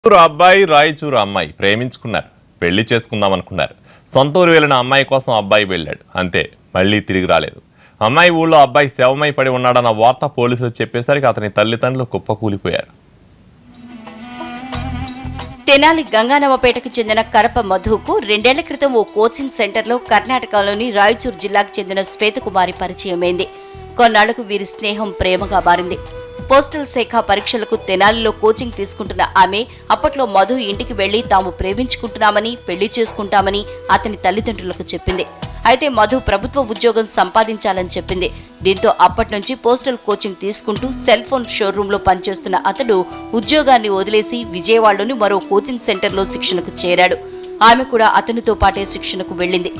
ఊరు అబ్బాయి రాయచూరు అమ్మాయి ప్రేమించుకున్నారు పెళ్లి చేసుకుందాం అనుకున్నారు సొంత ఊరు వెళ్ళిన అమ్మాయి కోసం అబ్బాయి వెళ్ళాడు అంతే మళ్ళీ తిరిగి రాలేదు అమ్మాయి ఊళ్ళో అబ్బాయి శవమై పడి ఉన్నాడన్న వార్త పోలీసులు చెప్పేసరికి అతని తల్లిదండ్రులు కుప్పకూలిపోయారు తెనాలి గంగానమ్మపేటకు చెందిన కరప మధుకు రెండేళ్ల క్రితం ఓ కోచింగ్ సెంటర్లో కర్ణాటకలోని రాయచూర్ జిల్లాకు చెందిన శ్వేతకుమారి పరిచయమైంది కొన్నాళ్లకు వీరి స్నేహం ప్రేమగా మారింది పోస్టల్ శాఖ పరీక్షలకు తెనాలిలో కోచింగ్ తీసుకుంటున్న ఆమె అప్పట్లో మధు ఇంటికి వెళ్లి తాము ప్రేమించుకుంటున్నామని పెళ్లి చేసుకుంటామని అతని తల్లిదండ్రులకు చెప్పింది అయితే మధు ప్రభుత్వ ఉద్యోగం సంపాదించాలని చెప్పింది దీంతో అప్పటి నుంచి పోస్టల్ కోచింగ్ తీసుకుంటూ సెల్ ఫోన్ షోరూంలో పనిచేస్తున్న అతడు ఉద్యోగాన్ని వదిలేసి విజయవాడలోని మరో కోచింగ్ సెంటర్లో శిక్షణకు చేరాడు ఆమె కూడా అతనితో పాటే శిక్షణకు వెళ్ళింది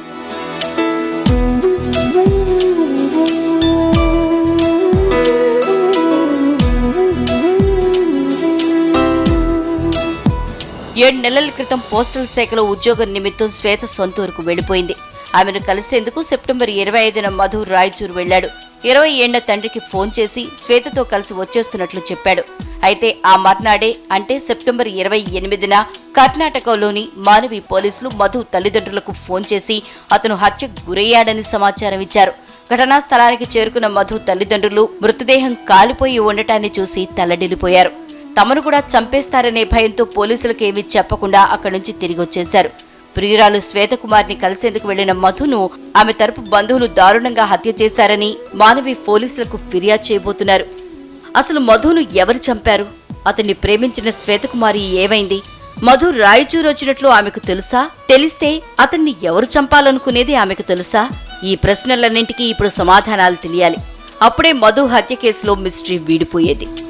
ఏడు నెలల క్రితం పోస్టల్ శాఖలో ఉద్యోగం నిమిత్తం శ్వేత సొంతూరుకు వెళ్లిపోయింది ఆమెను కలిసేందుకు సెప్టెంబర్ ఇరవై ఐదున మధు రాయచూరు వెళ్లాడు ఇరవై ఏళ్ల తండ్రికి ఫోన్ చేసి శ్వేతతో కలిసి వచ్చేస్తున్నట్లు చెప్పాడు అయితే ఆ మర్నాడే అంటే సెప్టెంబర్ ఇరవై ఎనిమిదిన కర్ణాటకలోని మానవి పోలీసులు మధు తల్లిదండ్రులకు ఫోన్ చేసి అతను హత్యకు గురయ్యాడని సమాచారం ఇచ్చారు ఘటనా స్థలానికి చేరుకున్న మధు తల్లిదండ్రులు మృతదేహం కాలిపోయి ఉండటాన్ని చూసి తల్లడిల్లిపోయారు తమను కూడా చంపేస్తారనే భయంతో పోలీసులకు ఏమీ చెప్పకుండా అక్కడి నుంచి తిరిగి వచ్చేశారు ప్రియురాలు శ్వేతకుమార్ని కలిసేందుకు వెళ్లిన మధును ఆమె తరపు బంధువులు దారుణంగా హత్య చేశారని మానవి పోలీసులకు ఫిర్యాదు చేయబోతున్నారు అసలు మధును ఎవరు చంపారు అతన్ని ప్రేమించిన శ్వేతకుమారి ఏమైంది మధు రాయచూరు వచ్చినట్లు ఆమెకు తెలుసా తెలిస్తే అతన్ని ఎవరు చంపాలనుకునేది ఆమెకు తెలుసా ఈ ప్రశ్నలన్నింటికీ ఇప్పుడు సమాధానాలు తెలియాలి అప్పుడే మధు హత్య కేసులో మిస్టరీ వీడిపోయేది